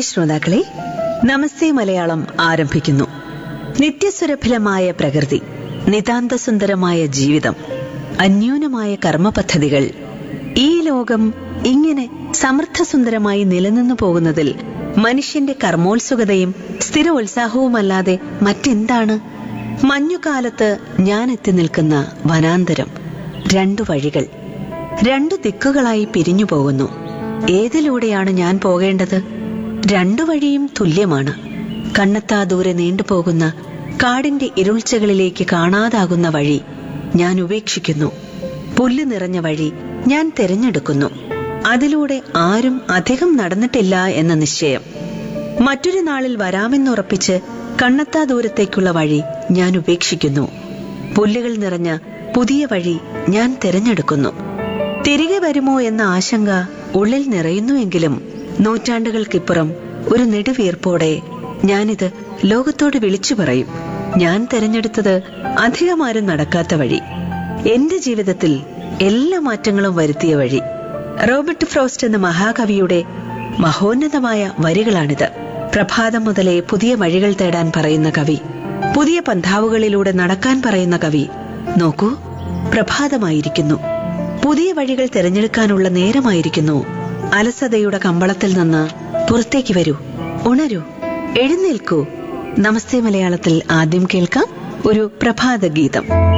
ശ്രോതാക്കളെ നമസ്തേ മലയാളം ആരംഭിക്കുന്നു നിത്യസുരഭിലമായ പ്രകൃതി നിതാന്തസുന്ദരമായ ജീവിതം അന്യൂനമായ കർമ്മപദ്ധതികൾ ഈ ലോകം ഇങ്ങനെ സമൃദ്ധസുന്ദരമായി നിലനിന്നു പോകുന്നതിൽ മനുഷ്യന്റെ കർമ്മോത്സുകതയും സ്ഥിരോത്സാഹവുമല്ലാതെ മറ്റെന്താണ് മഞ്ഞുകാലത്ത് ഞാൻ എത്തി നിൽക്കുന്ന വനാന്തരം രണ്ടു വഴികൾ രണ്ടു ദിക്കുകളായി പിരിഞ്ഞു പോകുന്നു ഏതിലൂടെയാണ് ഞാൻ പോകേണ്ടത് രണ്ടു വഴിയും തുല്യമാണ് കണ്ണെത്താ ദൂരെ നീണ്ടുപോകുന്ന കാടിന്റെ ഇരുൾച്ചകളിലേക്ക് കാണാതാകുന്ന വഴി ഞാൻ ഉപേക്ഷിക്കുന്നു പുല്ല് നിറഞ്ഞ വഴി ഞാൻ തിരഞ്ഞെടുക്കുന്നു അതിലൂടെ ആരും അധികം നടന്നിട്ടില്ല എന്ന നിശ്ചയം മറ്റൊരു നാളിൽ വരാമെന്നുറപ്പിച്ച് കണ്ണെത്താ ദൂരത്തേക്കുള്ള വഴി ഞാൻ ഉപേക്ഷിക്കുന്നു പുല്ലുകൾ നിറഞ്ഞ പുതിയ വഴി ഞാൻ തിരഞ്ഞെടുക്കുന്നു തിരികെ വരുമോ എന്ന ആശങ്ക ഉള്ളിൽ നിറയുന്നുവെങ്കിലും നൂറ്റാണ്ടുകൾക്കിപ്പുറം ഒരു നെടുവീർപ്പോടെ ഞാനിത് ലോകത്തോട് വിളിച്ചു പറയും ഞാൻ തിരഞ്ഞെടുത്തത് അധികമാരും നടക്കാത്ത വഴി എന്റെ ജീവിതത്തിൽ എല്ലാ മാറ്റങ്ങളും വരുത്തിയ വഴി റോബർട്ട് ഫ്രോസ്റ്റ് എന്ന മഹാകവിയുടെ മഹോന്നതമായ വരികളാണിത് പ്രഭാതം മുതലേ പുതിയ വഴികൾ തേടാൻ പറയുന്ന കവി പുതിയ പന്ഥാവുകളിലൂടെ നടക്കാൻ പറയുന്ന കവി നോക്കൂ പ്രഭാതമായിരിക്കുന്നു പുതിയ വഴികൾ തിരഞ്ഞെടുക്കാനുള്ള നേരമായിരിക്കുന്നു അലസതയുടെ കമ്പളത്തിൽ നിന്ന് പുറത്തേക്ക് വരൂ ഉണരൂ എഴുന്നേൽക്കൂ നമസ്തേ മലയാളത്തിൽ ആദ്യം കേൾക്കാം ഒരു പ്രഭാത ഗീതം